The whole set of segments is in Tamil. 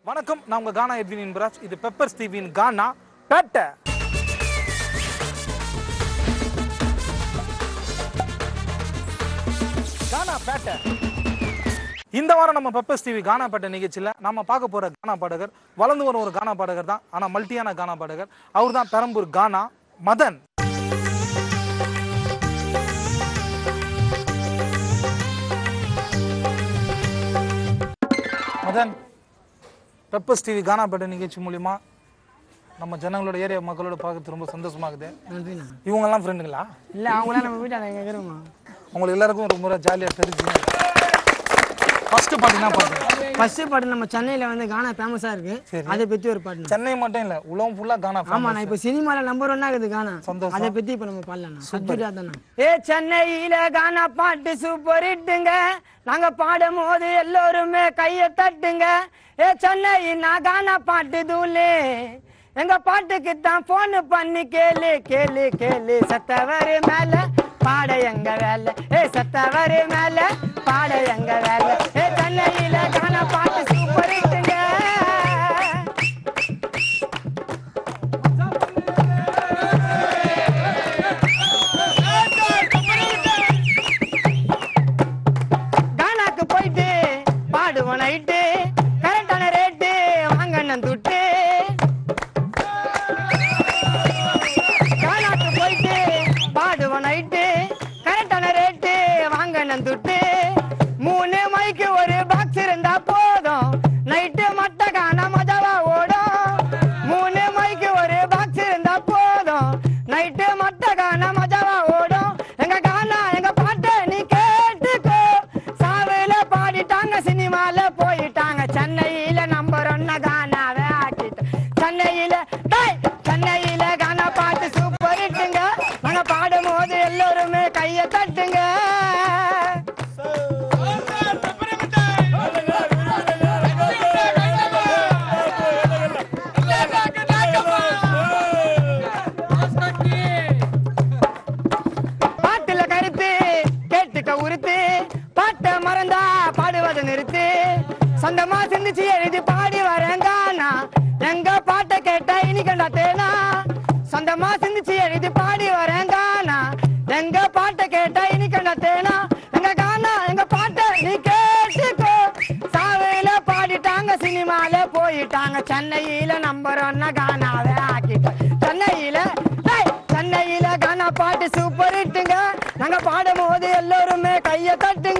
வணக்கம் நான் உங்க கானா எட்வின் இன்பராஜ் இது பெப்பர்ஸ் டிவியின் கானா பேட்டை கானா பேட்டை இந்த வாரம் நம்ம பெப்பர்ஸ் டிவி கானா பேட்டை நிகழ்ச்சியில் நம்ம பார்க்க போற கானா பாடகர் வளர்ந்து வரும் ஒரு கானா பாடகர் தான் ஆனா மல்டியான கானா பாடகர் அவர் தான் பெரம்பூர் கானா மதன் மதன் பெப்பர்ஸ் டிவி கானா பேட்டை நிகழ்ச்சி மூலிமா நம்ம ஜனங்களோட ஏரியா மக்களோட பார்க்கறது ரொம்ப சந்தோஷமாகுது நன்றிண்ணா இவங்கெல்லாம் ஃப்ரெண்டுங்களா இல்லை அவங்களாம் நம்ம வீட்டாண்ட எங்கே இருக்கிறோமா உங்களுக்கு எல்லாருக்கும் ரொம்ப ஜாலியாக தெரிஞ்சு ஃபர்ஸ்ட் பாட்டு என்ன பாட்டு ஃபர்ஸ்ட் பாட்டு நம்ம சென்னையில் வந்து கானா ஃபேமஸாக இருக்கு சரி. அதை பற்றி ஒரு பாட்டு சென்னை மட்டும் இல்லை உலகம் ஃபுல்லாக கானா ஆமா நான் இப்போ சினிமாவில் நம்பர் ஒன்னா இருக்குது கானா சந்தோஷம். அதை பற்றி இப்போ நம்ம பாடலாம் சப்ஜெக்டாக தானே ஏ சென்னையில கானா பாட்டு சூப்பர் இட்டுங்க நாங்க பாடும் போது எல்லோருமே கையை தட்டுங்க ஏ சென்னை நான் கானா பாட்டு தூளு எங்க பாட்டுக்கு தான் போன் பண்ணி கேளு கேளு கேளு சத்தவர் மேல பாட எங்க வேலை ஏ சத்தவர் மேல பாட எங்க வேலை ஏ சென்னையில கானா பாட்டு சூப்பர் இட்டுங்க கானாக்கு போயிட்டு பாடுவோம் நைட்டு கரெக்டான ரேட்டு வாங்கண்ணன் துட்டு கானாக்கு போயிட்டு பாடுவோம் நைட்டு கரெக்டான ரேட்டு வாங்கண்ணன் துட்டு மூணு மைக்கு ஒரு பாக்ஸ் இருந்தா போதும் நைட்டு மட்ட காண மஜாவா ஓடும் மூணு மைக்கு ஒரு பாக்ஸ் இருந்தா போதும் நைட்டு மட்ட காண மஜாவா ஓடும் எங்க கானா எங்க பாட்டை நீ கேட்டுக்கோ சாவில பாடிட்டாங்க சினிமால போயிட்டாங்க சென்னையில நம்பர் ஒன்ன கானாவே ஆக்கிட்டோம் சென்னையில டேய், சென்னையில கானா பாட்டு சூப்பர் இட்டுங்க நாங்க பாடும் போது எல்லோருமே கைய தட்டுங்க பாட்டுல கருத்து கேட்டுக்க உருத்து பாட்டை மறந்தா பாடுவதை நிறுத்து சொந்தமா சிந்திச்சு எழுதி பாடி வரேன் கானா எங்க பாட்டை கேட்டா இனிக்கண்டா தேனா சொந்தமா சிந்திச்சு எழுதி பாடி வரேன் கானா எங்க பாட்டை கேட்டா இனிக்கண்டா தேனா எங்க கானா எங்க பாட்டை நீ கேட்டுக்கோ சாவையில பாடிட்டாங்க சினிமால போயிட்டாங்க சென்னையில நம்பர் ஒன்ன கானாவே ஆக்கிட்டோம் சென்னையில டேய், சென்னையில கானா பாட்டு சூப்பர் இட்டுங்க நாங்க பாடும் போது எல்லோருமே கைய தட்டுங்க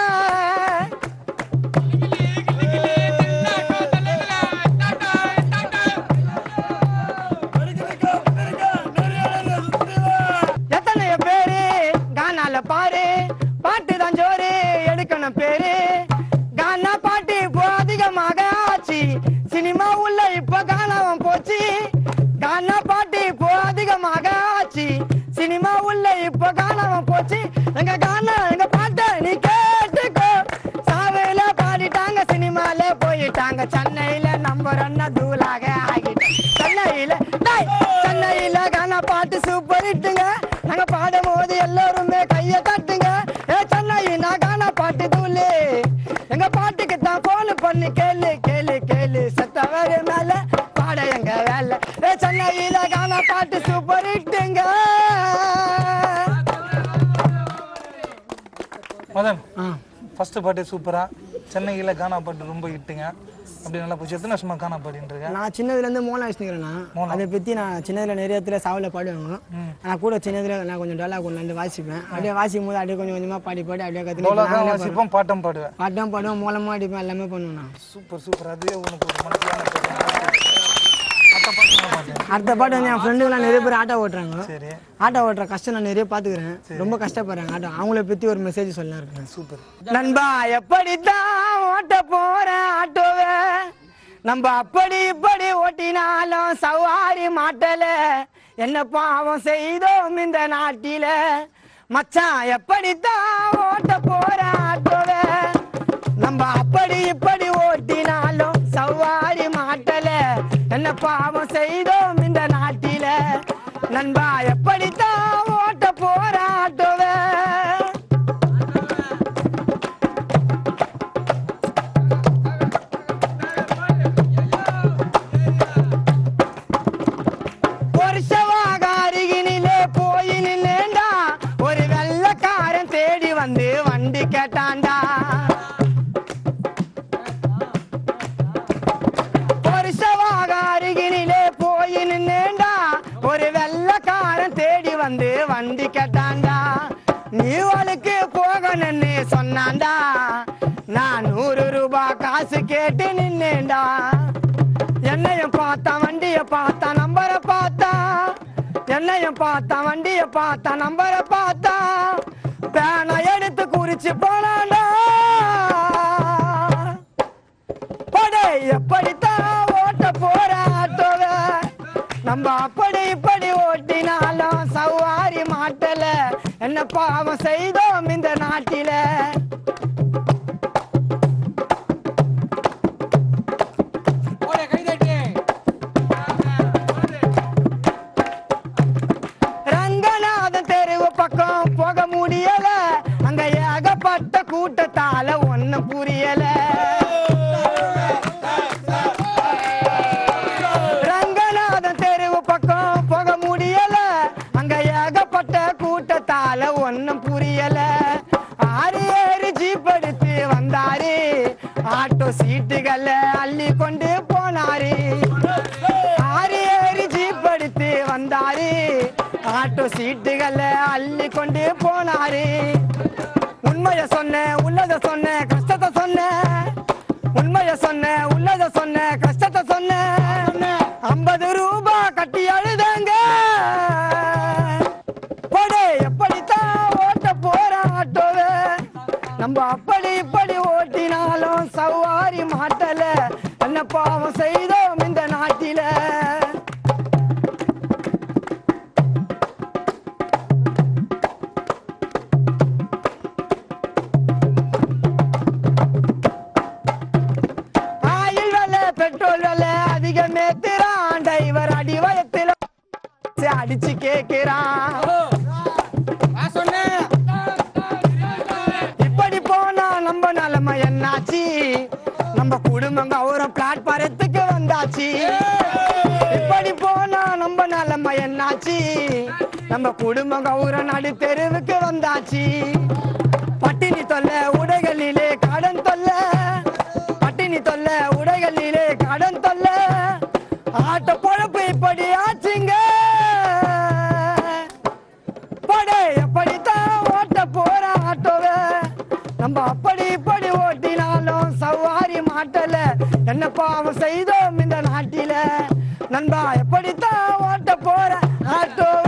எத்தனைய பேரு கானால பாரு பாட்டு தான் ஜோரு எடுக்கணும் பேரு கானா பாட்டு இப்போ அதிகமாக ஆச்சு சினிமா உள்ள இப்ப காணாம போச்சு கானா பாட்டு இப்போ அதிகமாக ஆச்சு சினிமா உள்ள இப்ப காணாம போச்சு எங்க கானா எங்க பாட்டை நீ கேட்டுக்கோ சாவையில பாடிட்டாங்க சினிமால போயிட்டாங்க சென்னையில நம்பர் ஒன்ன தூளாக ஆகிட்டோம் சென்னையில டேய், சென்னையில கானா பாட்டு சூப்பர் இட்டுங்க நாங்க பாடும் போது எல்லோருமே கைய தட்டுங்க ஏ சென்னை நான் கானா பாட்டு தூளு எங்க பாட்டுக்கு தான் போன் பண்ணி கேளு கேளு கேளு செத்தவர் மேல பாட எங்க வேலை ஏ சென்னையில கானா பாட்டு சூப்பர் இட்டுங்க மதன் ஆ ஃபர்ஸ்ட் பாட்டு சூப்பரா சென்னையில் கானா பாட்டு ரொம்ப ஹிட்டுங்க அப்படி நல்லா போச்சு எத்தனை வருஷமா கானா பாடின்றீங்க நான் சின்னதுலேருந்து மோனா வச்சுக்கிறேன் அதை பற்றி நான் சின்னதில் நிறைய இடத்துல சாவில் பாடுவாங்க நான் கூட சின்னதுல நான் கொஞ்சம் டோலா கொண்டு வந்து வாசிப்பேன் அப்படியே வாசிக்கும் போது அப்படியே கொஞ்சம் கொஞ்சமாக பாடி பாடி அப்படியே டோலாக கற்றுக்கிட்டு வாசிப்போம் பாட்டம் பாடுவேன் பாட்டம் பாடுவேன் மூலமாக அடிப்பேன் எல்லாமே பண்ணுவேன் நான் சூப்பர் சூப்பர் அதுவே உனக்கு ஒரு மனசிலான மற்ற பாட்டு என்ன பாட்டு அடுத்த பாட்டு வந்து என் ஃப்ரெண்டுங்களாம் நிறைய பேர் ஆட்டோ ஓட்டுறாங்க சரி ஆட்டோ ஓட்டுற கஷ்டம் நான் நிறைய பார்த்துக்கிறேன் ரொம்ப கஷ்டப்படுறாங்க ஆட்டோ அவங்கள பற்றி ஒரு மெசேஜ் சொல்ல இருக்கேன் சூப்பர் நண்பா எப்படித்தான் ஓட்ட போற ஆட்டோவே நம்ம அப்படி இப்படி ஓட்டினாலும் சவாரி மாட்டல என்ன பாவம் செய்தோம் இந்த நாட்டில மச்சான் எப்படித்தான் ஓட்ட போற ஆட்டோவே நம்ம அப்படி இப்படி ஓட்டினாலும் சவாரி மாட்டல என்ன பாவம் செய்தோம் இந்த நாட்டில நண்பா எப்படித்தான் ஓட்ட போற ஆட்டோவே வந்து வண்டி கேட்டாண்டா நீ வழுக்கு போகணும்னு சொன்னாண்டா நான் நூறு ரூபாய் காசு கேட்டு நின்னேண்டா என்னையும் பார்த்தா வண்டிய பார்த்தா நம்பரை பார்த்தா என்னையும் பார்த்தா வண்டிய பார்த்தா நம்பரை பார்த்தா பேனை எடுத்து குறிச்சு போனாண்டா படை எப்படித்தான் ஓட்ட போற ஆட்டோவ நம்ம அப்படி இப்படி ஓட்டினாலும் சவாரி மாட்டல என்ன பாவம் செய்தோம் இந்த நாட்டில ரங்கநாதன் தெருவு பக்கம் போக முடியல அங்க ஏகப்பட்ட கூட்டத்தால ஒண்ணும் புரியல ரங்கநாதன் தெருவு பக்கம் போக முடியல அங்க ஏகப்பட்ட கூட்டத்தால ஒண்ணும் புரியல ஆறு ஏறு ஜீப் எடுத்து வந்தாரு ஆட்டோ சீட்டுகளை அள்ளி கொண்டு போனாரு ஆறு ஏறி ஜீப் எடுத்து வந்தாரு ஆட்டோ சீட்டுகளை அள்ளி கொண்டு போனாரு உண்மைய சொன்ன உள்ளத சொன்ன கஷ்டத்தை சொன்ன உண்மைய சொன்ன உள்ளத சொன்ன கஷ்டத்தை சொன்ன ஐம்பது ரூபாய் கட்டி அழுதாங்க போடே எப்படித்தான் ஓட்ட போற ஆட்டோவ நம்ம அப்படி இப்படி ஓட்டினாலும் சவாரி மாட்டல என்ன பாவம் செய்தோம் இந்த நாட்டில ஆயில் விலை பெட்ரோல் விலை அதிகம் ஏத்துறான் டிரைவர் அடி வயத்துல அடிச்சு கேக்குறான் இப்படி போனா நம்ம நிலைமை என்னாச்சு நம்ம குடும்பம் கௌரவம் பிளாட்பாரத்துக்கு வந்தாச்சு இப்படி போனா நம்ம நிலைமை என்னாச்சு நம்ம குடும்பம் கௌரவம் நடு தெருவுக்கு வந்தாச்சு பட்டினி தொல்லை உடைகளிலே கடன் தொல்லை பட்டினி தொல்லை உடைகளிலே கடன் தொல்லை ஆட்ட பொழப்பு இப்படி ஆச்சுங்க படை எப்படித்தான் ஓட்ட போற ஆட்டோவ நம்ம அப்படி இப்படி ஓட்டினாலும் சவாரி மாட்டல என்ன பாவம் செய்தோம் இந்த நாட்டில நண்பா எப்படித்தான் ஓட்ட போற ஆட்டோவ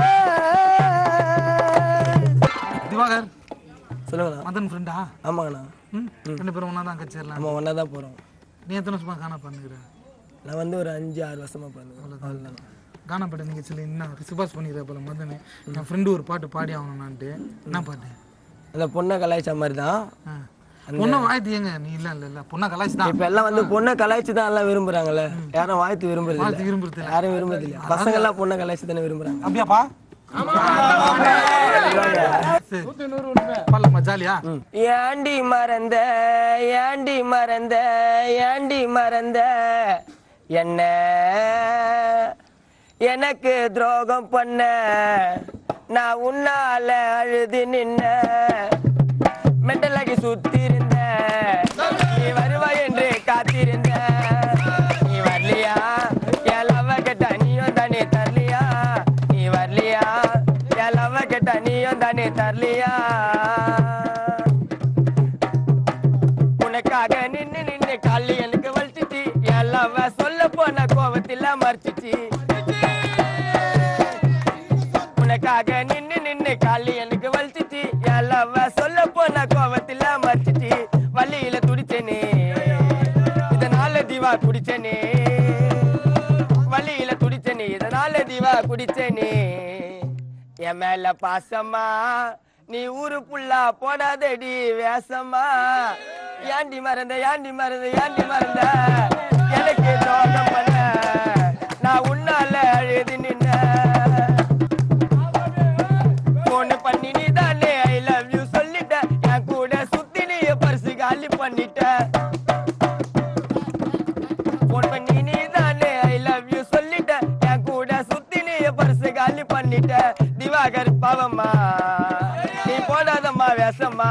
திவாகர் சொல்லுங்கண்ணா மதன் ஃப்ரெண்டா ஆமாங்கண்ணா ம் ரெண்டு பேரும் ஒன்றா தான் கட்சிடலாம் நம்ம ஒன்றா தான் போகிறோம் நீ எத்தனை வருஷமா காணா பண்ணுகிற நான் வந்து ஒரு அஞ்சு ஆறு வருஷமாக பண்ணுவேன் அவ்வளோதான் கானா பாட்டு நிகழ்ச்சியில் என்ன சிபாஸ் பண்ணிடுற போல மதன் என் ஃப்ரெண்டு ஒரு பாட்டு பாடி ஆகணும்னான்ட்டு என்ன பாட்டு அந்த பொண்ணை கலாய்ச்ச மாதிரி தான் ஆ. பொண்ணை வாழ்த்து ஏங்க நீ இல்லை இல்லை இல்லை பொண்ணை கலாய்ச்சி தான் இப்போ எல்லாம் வந்து பொண்ணை கலாய்ச்சி தான் எல்லாம் விரும்புறாங்கல்ல யாரும் வாழ்த்து விரும்புறது வாழ்த்து இல்லை விரும்புறது இல்லை. யாரும் விரும்புறது இல்லை பசங்க எல்லாம் பொண்ணை கலாய்ச்சி தானே விரும்புறாங்க அப்படியாப்பா சரி பல்லம்மா ஜாலியா ஏண்டி மறந்த ஏண்டி மறந்த ஏண்டி மறந்த என்ன எனக்கு துரோகம் பண்ண நான் உன்னால அழுது நின்ன மெண்டலாகி சுத்தி இருந்த நீ வருவாய் என்று காத்திருந்த நீ வரலையா என் லவ் கேட்டா நீயும் தானே தரலையா நீ வரலையா என் லவ் கேட்டா நீயும் தானே தரலையா உனக்காக நின்னு நின்னு காலி எனக்கு வலிச்சிச்சு என் லவ் சொல்ல போன கோவத்தில் மறைச்சிச்சு உனக்காக நின்னு நின்னு காலி எனக்கு வலிச்சிச்சு என் லவ் சொல்ல போன கோவத்தில் மறைச்சிச்சு வழியில துடிச்சேனே இதனால தீவா குடிச்சேனே வழியில துடிச்சேனே இதனால தீவா குடிச்சேனே என் மேல பாசமா நீ ஊரு புள்ளா போடாதடி வேசமா ஏண்டி மறந்த ஏண்டி மறந்த ஏண்டி மறந்த எனக்கு தோட்டம் பண்ண நான் உன்னால அழுது நின்ன போன பண்ணி நீ தானே ஐ லவ் யூ சொல்லிட்ட என் கூட சுத்தி நீ பரிசு காலி பண்ணிட்ட போன் பண்ணி நீ தானே ஐ லவ் யூ சொல்லிட்ட என் கூட சுத்தி நீ பரிசு காலி பண்ணிட்ட திவாகர் பாவம்மா நீ போடாதம்மா வேஷம்மா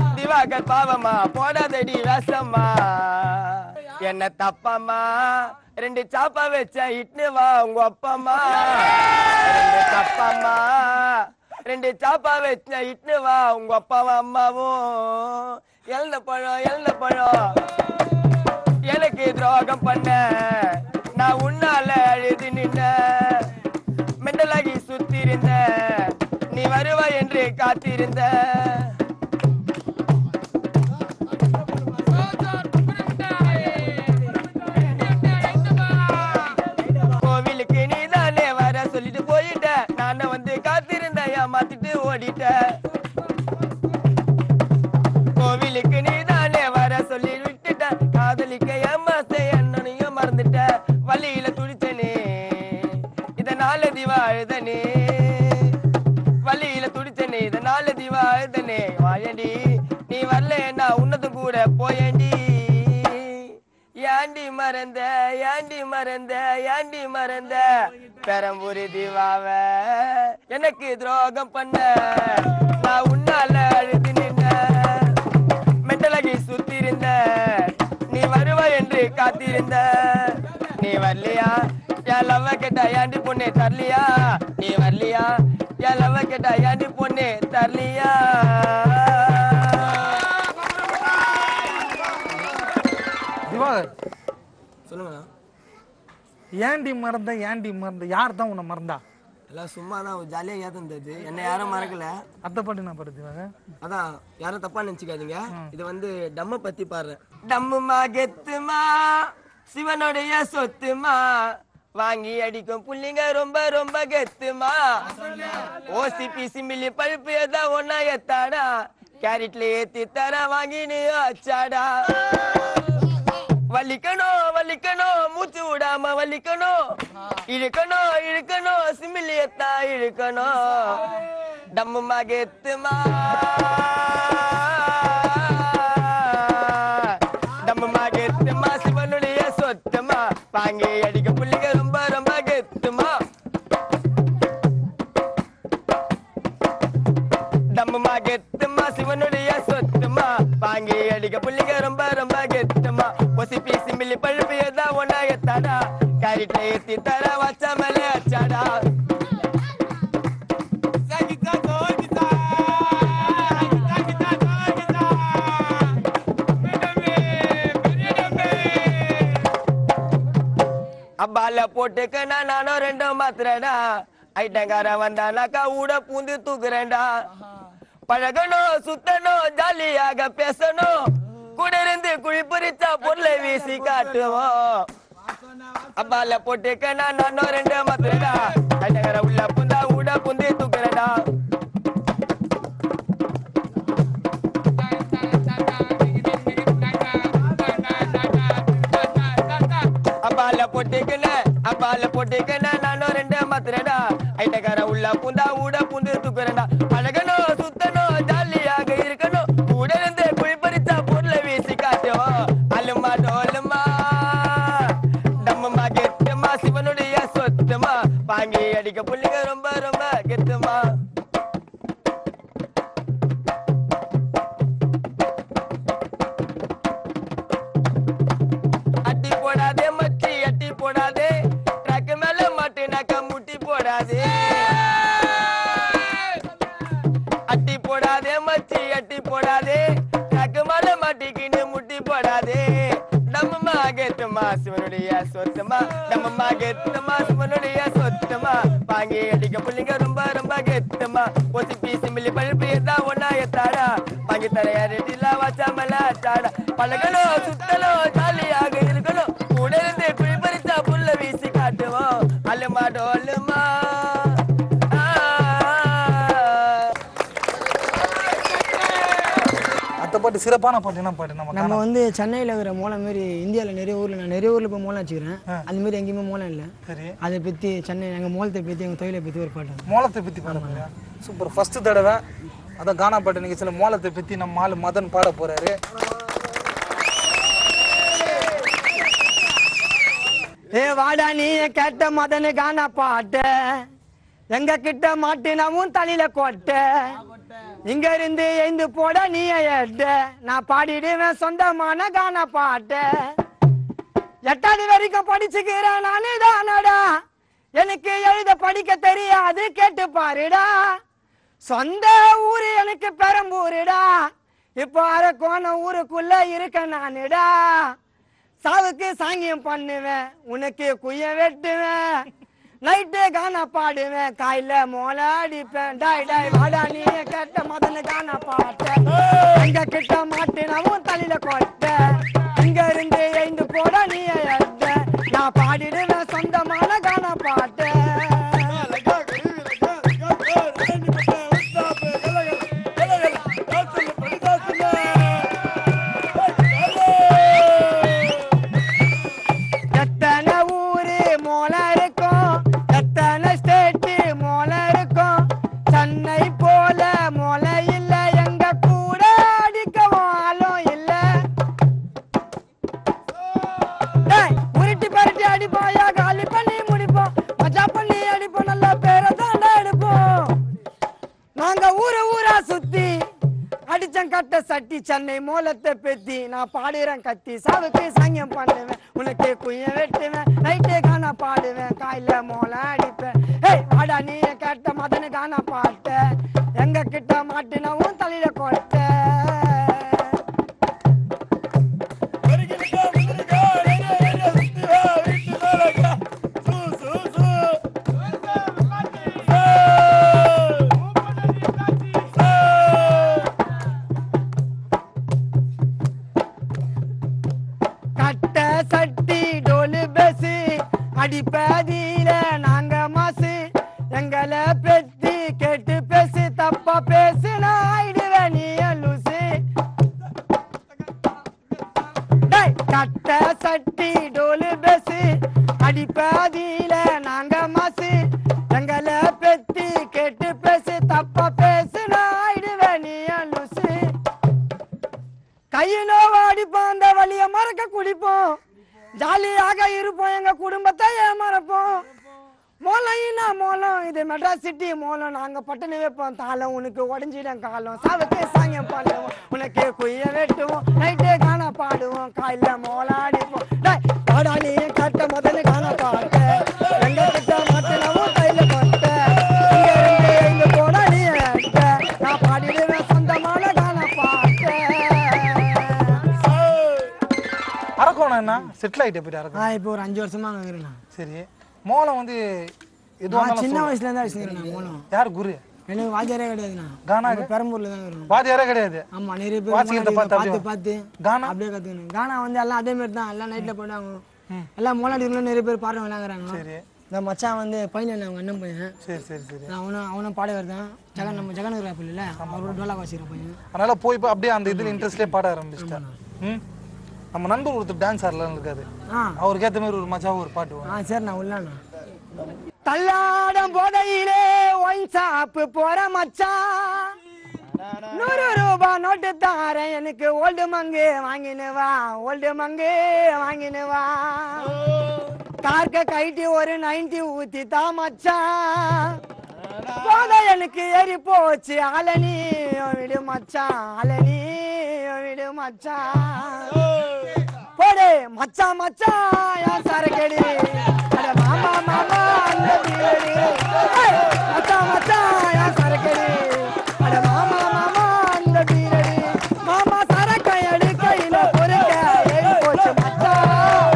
திவாகர் பாவம்மா போடாதடி வேஷம்மா என்ன தப்பம்மா ரெண்டு சாப்பா வச்ச இட்னு வா உங்க அப்பா அம்மா ரெண்டு தப்பாம்மா ரெண்டு சாப்பா வச்ச இட்னு வா உங்க அப்பாவும் அம்மாவும் எழுந்த பழம் எழுந்த பழம் எனக்கு துரோகம் பண்ண நான் உன்னால அழுது நின்ன மெண்டலாகி சுத்தி இருந்த நீ வருவாய் என்று காத்திருந்த கோவிலுக்கு நீ தானே வர சொல்லிட்டு போயிட்ட நானே வந்து காத்திருந்தேன் ஏமாத்திட்டு ஓடிட்ட கோவிலுக்கு நீ தானே வர சொல்லி விட்டுட்ட காதலிக்க ஏமாத்த என்னனையும் மறந்துட்ட வழியில துடிச்சனே இதனால திவா அழுதனே வழியில துடிச்சனே இதனால திவா அழுதனே வாயண்டி நீ வரல நான் உன்னதும் கூட போயண்டி ஏண்டி மறந்த ஏண்டி மறந்த ஏண்டி மறந்த பெரம்பூரி திவாவ எனக்கு துரோகம் பண்ண நான் உன்னால அழுது நின்ன மெண்டலகி சுத்தி இருந்த நீ வருவாய் என்று காத்திருந்த நீ வரலையா என் லவ்வ கேட்டா ஏண்டி பொண்ணு தரலையா நீ வரலையா என் லவ்வ கேட்டா ஏண்டி பொண்ணு தரலையா திவாகர் சொல்லுங்க ஏன்டி மறந்த ஏன்டி மறந்த யார் தான் உன்னை மறந்தா எல்லாம் சும்மா தான் ஜாலியாக ஏத்தந்தது என்ன யாரும் மறக்கல அத்தை பாட்டு நான் பாடு திவாகர் அதான் யாரும் தப்பா நினைச்சுக்காதீங்க இது வந்து டம்ம பத்தி பாடுறேன் டம்முமா கெத்துமா சிவனுடைய சொத்துமா வாங்கி அடிக்கும் புள்ளிங்க ரொம்ப ரொம்ப கெத்துமா ஓசிபி சிமிலி பழுப்பு ஏதா ஒன்னா எத்தாடா கேரட்ல ஏத்தி தர வாங்கினு அச்சாடா வலிக்கணும் வலிக்கணும் மூச்சு விடாம வலிக்கணும் இழுக்கணும் இழுக்கணும் சிமிலியத்தா இழுக்கணும் டம்முமா கெத்துமா டம்முமா கெத்துமா சிவனுடைய சொத்துமா வாங்கி அடிக்க புள்ளிங்க ரொம்ப ரொம்ப கெத்துமா டம்முமா கெத்துமா சிவனுடைய சொத்துமா வாங்கி அடிக்க புள்ளிங்க ரொம்ப ரொம்ப கெத்துமா ஒசி பீசி மில்லி பழுப்பு ஏதா ஒன்னா எத்தாடா கேரட்ல ஏத்தி தர வச்ச மேலே அச்சாடா அப்பால போட்டுக்கனா நானும் ரெண்டும் மாத்திரடா ஐட்டங்கார வந்தானாக்கா ஊட பூந்து தூக்குறேன்டா பழகணும் சுத்தணும் ஜாலியாக பேசணும் கூட இருந்து குழி பறிச்சா பொருளை வீசி காட்டுவோம் அப்பால போட்டுக்கனா நானும் ரெண்டு மாத்திரடா ஐட்டங்கார உள்ள பூந்தா ஊட பூந்து தூக்குறேன்டா அப்பால போட்டுக்கன அப்பால போட்டுக்கன நானும் ரெண்டு மாத்திரடா ஐட்டக்கார உள்ள பூந்தா ஊட பூந்து தூக்குறடா அழகணும் சுத்தணும் ஜாலியாக இருக்கணும் கூட இருந்து குழி பறிச்சா பொருளை வீசி காட்டுவோம் அலுமா டோலுமா டம்முமா கெத்துமா சிவனுடைய சொத்துமா வாங்கி அடிக்க புள்ளிங்க ரொம்ப ரொம்ப கெத்துமா அட்டி போடாதே மச்சி அட்டி போடாதே ட்ரக் மேல மாட்டினாக்கா முட்டி போடாதே அட்டி போடாதே மச்சி அட்டி போடாதே ட்ரக் மேல மாட்டிக்கின்னு முட்டி போடாதே நம்மம்மா கெத்துமா சிவனுடைய சொத்துமா நம்மம்மா கெத்துமா சிவனுடைய சொத்துமா வாங்கி அடிக்க புள்ளிங்க ரொம்ப ரொம்ப கெத்துமா ஒசி பீசி மில்லி பழுப்பு எதா ஒன்னா எத்தாடா வாங்கி தர ரெட்டில வச்சாமல அச்சாடா பழகணும் சுத்தணும் ஜாலியாக இருக்கணும் கூட இருந்து குழி பறிச்சா புல்ல வீசி காட்டுவோம் அலுமா டோலுமா ஆ. அத்தை பாட்டு சிறப்பான பாட்டு என்ன பாட்டு நம்ம நம்ம வந்து சென்னையில் இருக்கிற மூலம் மாரி இந்தியாவில் நிறைய ஊரில் நான் நிறைய ஊரில் போய் மூலம் வச்சுக்கிறேன் அது மாதிரி எங்கேயுமே மூலம் இல்லை சரி அதை பற்றி சென்னை எங்கள் மூலத்தை பற்றி எங்கள் தொழிலை பற்றி ஒரு பாட்டு மோளத்தை பத்தி பாட போறியா சூப்பர் ஃபர்ஸ்ட் தடவை அதான் கானா பாட்டு நிகழ்ச்சியில் மோளத்தை பத்தி நம்ம ஆளு மதன் பாட போறாரு ஏ வாடா நீ கேட்ட மதனு காண பாட்ட எங்க கிட்ட மாட்டினவும் தலையில கொட்ட இங்க இருந்து எழுந்து போட நீ எட்ட நான் பாடிடுவேன் சொந்தமான காண பாட்ட எட்டாவது வரைக்கும் படிச்சுக்கிறேன் நானே தானடா எனக்கு எழுத படிக்க தெரியாது கேட்டு பாருடா சொந்த ஊரு எனக்கு பெரம்பூருடா இப்போ அரக்கோண ஊருக்குள்ள இருக்க நானுடா சாவுக்கு சாங்கியம் பண்ணுவேன் உனக்கு குய்ய வெட்டுவேன் நைட்டு கானா பாடுவேன் காயில மோள அடிப்பேன் டாய் டாய் வாடா நீ கேட்ட மதனு கானா பாட்ட எங்க கிட்ட மாட்டினவும் தலையில கொட்ட இங்க இருந்து எழுந்து போட நீ எட்ட நான் பாடிடுவேன் சொந்தமான கானா பாட்ட எத்தனை ஊரு மோல இருக்கும் எத்தனை ஸ்டேட்டு மோல இருக்கும் சென்னை போல மோல இல்ல எங்க கூட அடிக்கவாலும் இல்ல டேய், உருட்டி பரட்டி அடிப்போம் காலி பண்ணி முடிப்போம் மஜா பண்ணி அடிப்போம் நல்ல பேரை தாண்டா எடுப்போம் நாங்க ஊர ஊரா சுத்தி அடிச்சன் கட்ட சட்டி சென்னை மூலத்தை பெத்தி நான் பாடுறேன் கத்தி சாவுக்கு சாங்கியம் பண்ணுவேன் உனக்கு குய்ய வெட்டுவேன் நைட்டே காணா பாடுவேன் காயில மோல அடிப்பேன் ஏய் வாடா நீ கேட்ட மதனு காணா பாட்ட எங்க கிட்ட மாட்டினவும் தலையில கொட்ட கட்ட சட்டி டோலு பஸ் அடிப்பதில நாங்க மாசு எங்களை பெத்தி கேட்டு பேசு தப்பா பேசு நான் ஆயிடுவேன் நீ லூசு டேய், கட்ட சட்டி டோலு பஸ் அடிப்பதில நாங்க மாசு எங்களை பெத்தி கேட்டு பேசு தப்பா பேசு நான் ஆயிடுவேன் நீ லூசு கையிலோ அடிப்போம் அந்த வழிய மறக்க குடிப்போம் ஜாலியாக இருப்போம் எங்க குடும்பத்தை ஏமாறப்போம் மோலையினா மோளம் இது மெட்ராஸ் சிட்டி மோளம் நாங்க பட்டணம் வைப்போம் தாளம் உனக்கு உடஞ்சிடும் காலம் சாவுக்கு சாங்கியம் பண்ணுவோம் உனக்கு குய்ய வெட்டுவோம் நைட்டே காண பாடுவோம் காயில மோளம் அடிப்போம் டேய், வாடா நீ கட்ட முதல்ல காண பாட்ட எங்க கிட்ட மாட்டினவும் கையில கொட்ட இங்க இருந்து எங்க போட நீ எட்ட நான் பாடிடுவேன் சொந்தமான காண பாட்ட அரக்கோணம் என்ன செட்டில் ஆகிட்டே போயிட்டு அரக்கோணம் நான் இப்போ ஒரு அஞ்சு வருஷமா அங்கே இருக்கிறேன் சரி மோளம் வந்து எதுவாக நான் சின்ன இருந்தாலும் வயசுல இருந்தா வச்சுக்கிறேன் நான் மூலம் யார் குரு எனக்கு வாத்தியாரே கிடையாதுண்ணா கானா நம்ம பெரம்பூர்ல தான் இருக்கிறோம் வாத்தியாரே கிடையாது ஆமா நிறைய பேர் வாசிக்கிறத மோளம் பார்த்து பார்த்து அப்படியே பார்த்து கானா அப்படியே கத்துக்கணும் கானா வந்து எல்லாம் அதே மாதிரி தான் எல்லாம் நைட்ல போயிட்டாங்க எல்லாம் மோலாடிகளும் நிறைய பேர் பாடுறவங்க விளையாடுறாங்க சரி இந்த மச்சான் வந்து பையன் அவங்க அண்ணன் பையன் சரி சரி சரி நான் அவனும் அவனும் பாடவர் தான் ஜெகன் நம்ம ஜெகன் இருக்கிற இல்ல அவரோட டோலா வாசிக்கிற பையன் அதனால போய் போய் அப்படியே அந்த இதில் இன்ட்ரெஸ்ட்லேயே பாட ஆரம்பிச்சிட்டேன் ம் நம்ம நண்பர் ஒருத்தர் டான்ஸ் ஆடலாம் இருக்காரு ஆ அவருக்கு ஏற்ற மாதிரி ஒரு மச்சாவும் ஒரு பாட்டு வரும் ஆ சரி நான் உள்ளாண்ணா தள்ளாடம் போதையிலே ஒயின் ஷாப்பு போற மச்சான் நூறு ரூபா நோட்டு தாரேன் எனக்கு ஓல்டு மங்கு வாங்கினு வா ஓல்டு மங்கு வாங்கினு வா கார்க்க கைட்டி ஒரு நைன்டி ஊத்தி தா மச்சான் போதை எனக்கு ஏறி போச்சு அலனி விடு மச்சான் அலனி விடு மச்சான் போடு மச்சான் மச்சான் யா சரக்கடி அட மாமா மாமா அந்த பீரடி ஏய், மச்சான் மச்சான் யா சரக்கடி அட மாமா மாமா அந்த பீரடி மாமா சரக்கை அடி கையில பொறுக்க ஏறி போச்சு மச்சான்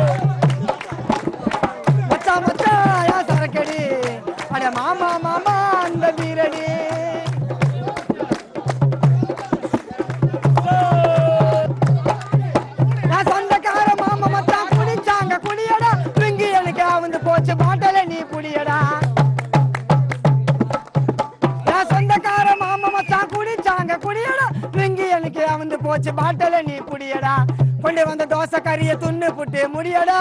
மச்சான் மச்சான் யா சரக்கடி அட மாமா மாமா அந்த பீரடி நான் சொந்தக்கார மாமா மச்சான் குடிச்சாங்க குடியடா பிங்கி எனக்கு வந்து போச்சு பாட்டல நீ குடியடா நான் சொந்தக்கார மாமா மச்சான் குடிச்சாங்க குடியடா பிங்கி எனக்கு வந்து போச்சு பாட்டல நீ குடியடா கொண்டு வந்த தோசை கறிய துண்ணு புட்டு முடியடா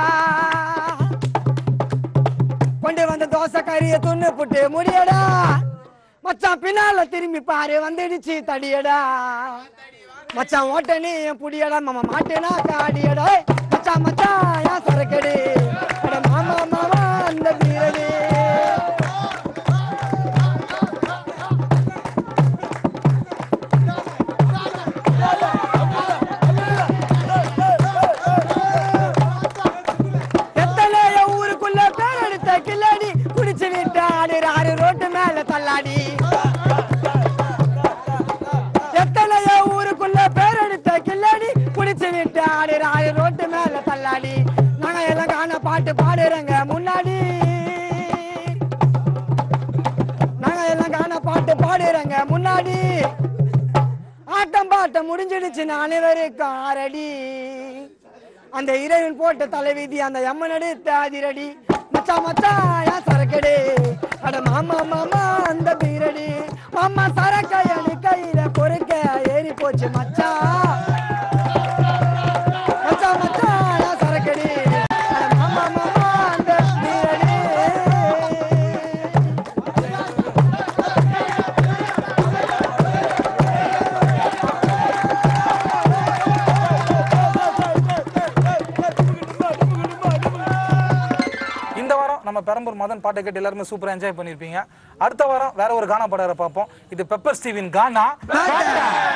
கொண்டு வந்த தோசை கறிய துண்ணு புட்டு முடியடா மச்சான் பின்னால திரும்பி பாரு வந்துடுச்சு தடியடா மச்சான் ஓட்ட நீ என் புடியடா மாமா மாட்டேனா காடியடா ஏய், மச்சான் மச்சான் ஏன் சரக்கடி அட மாமா மாமா அந்த வீரடி அந்த ஹீரோயின் போட்ட தலைவிதி அந்த எம்மன் எடுத்த அதிரடி மச்சான் மச்சான் ஏன் சரக்கடி அட மாமா மாமா அந்த பீரடி மாமா சரக்கையடி கையில பொறுக்க ஏறி போச்சு மச்சான் மச்சான் மச்சான் ஏன் சரக்கடி அட மாமா மாமா அந்த பீரடி இந்த வாரம் நம்ம பெரம்பூர் மதன் பாட்டை கேட்டு எல்லாருமே சூப்பரா என்ஜாய் பண்ணிருப்பீங்க அடுத்த வாரம் வேற ஒரு கானா பாடகரை பார்ப்போம் இது பெப்பர் ஸ்டீவின் கானா